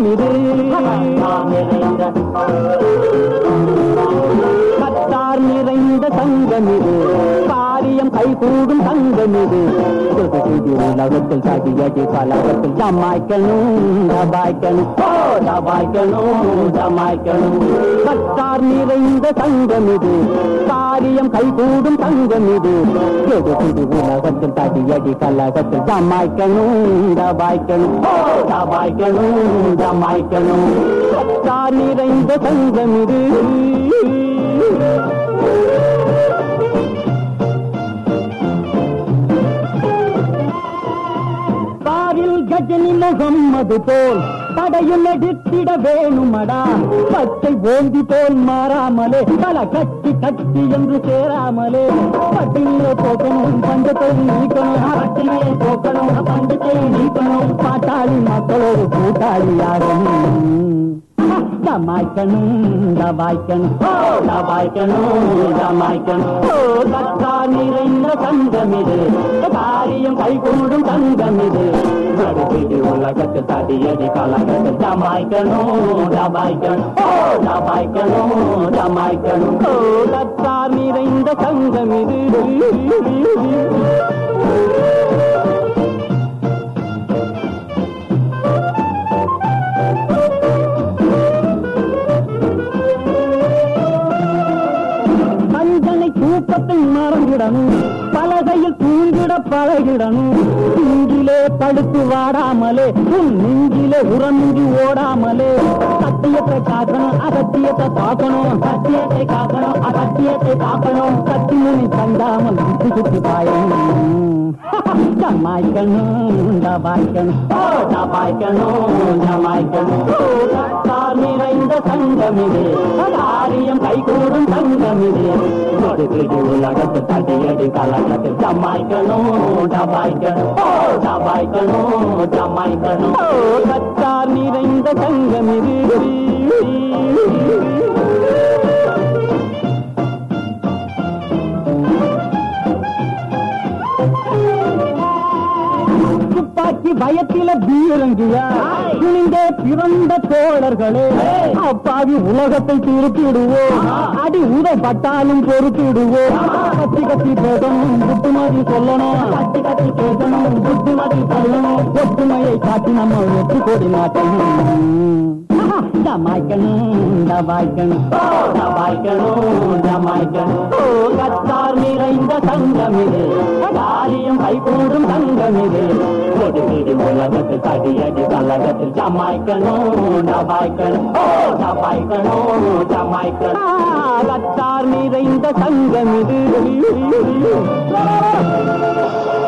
இது கத்தார் நிறைந்த சங்கம் இது காரியம் கைகூடும் சங்கம் இது தொகுதி உலகத்தில் சதியடி பலகத்தில் ஜமாய்க்கணும் தபாய்க்கணும் ஓ தபாய்க்கணும் ஜமாய்க்கணும் கத்தார் நிறைந்த சங்கம் இது காரியம் கைகூடும் சங்கம் இது தொகுதி உலகத்தில் சதியடி கலகத்தில் ஜமாய்க்கணும் தபாய்க்கணும் ஓ தபாய்க்கணும் ஜமாய்க்கணும் கத்தார் நிறைந்த சங்கம் இது காரில் கஜனி முகம் அது போல் படையில் எடுத்திட வேணுமடா பச்சை ஓந்தி போல் மாறாமலே பல கட்சி கட்சி என்று சேராமலே பட்டினியை போக்கணும் பஞ்சத்தை நீக்கணும் பட்டினியை போக்கணும் பஞ்சத்தை நீக்கணும் பாட்டாளி மக்களோடு கூட்டாளியாகணும் ஜமாய்க்கணும் ஜமாய்க்கணும் ஓ ஜமாய்க்கணும் ஜமாய்க்கணும் ஓ தத்தா நிறைந்த சங்கம் இது காரியம் கைகூடும் சங்கம் இது நடுப்பிடி உலகத்தில் தடியடி கலகத்தில் ஜமாய்க்கணும் ஜமாய்க்கணும் ஓ ஜமாய்க்கணும் ஜமாய்க்கணும் ஓ தத்தா நிறைந்த சங்கம் இது கஞ்சனை தூக்கத்தை மறந்திடணும் பலகையில் தூங்கிட பழகிடணும் இங்கிலே படுத்து வாடாமலே உன் நெஞ்சிலே உறமின்றி ஓடாமலே சத்தியத்தை காக்கணும் அசத்தியத்தை பார்க்கணும் சத்தியத்தை காக்கணும் அசத்தியத்தை காக்கணும் கத்தி முனி கண்டாமல் சுத்தி சுத்தி பாயணும் ஜமாய்க்கணும் ஜமாய்க்கணும் ஓ ஜமாய்க்கணும் ஜமாய்க்கணும் ஓ கத்தார் நிறைந்த சங்கம் இது காரியம் கைகூடும் சங்கம் இது கொடுக்கிடு உலகத்து தடியடி கலகத்தில் ஜமாய்க்கணும் ஜமாய்க்கணும் ஓ ஜமாய்க்கணும் ஜமாய்க்கணும் ஓ கத்தார் நிறைந்த சங்கம் இது துப்பாக்கி பயத்தில பீரங்கியா துணிந்தே பிறந்த தோழர்களே அப்பாவி உலகத்தை திருப்பிடுவோம் அடி உதப்பட்டாலும் பொறுப்பிடுவோம் கத்தி கத்தி பேசணும் புத்துமதி சொல்லணும் கத்தி கத்தி பேசணும் புத்துமதி சொல்லணும் ஒற்றுமையை காட்டி நம்ம வெற்றி கொடி மாட்டணும் ஜமாய்க்கணும் ஜமாய்க்கணும் ஓ ஜமாய்க்கணும் ஜமாய்க்கணும் ஓ கத்தார் நிறைந்த சங்கம் இது காரியம் கைகூடும் சங்கம் இது கொடுக்கிடு உலகத்தில் தடியடி கலகத்தில் ஜமாய்க்கணும் ஜமாய்க்கணும் ஓ ஜமாய்க்கணும் ஜமாய்க்கணும் கத்தார் நிறைந்த சங்கம் இது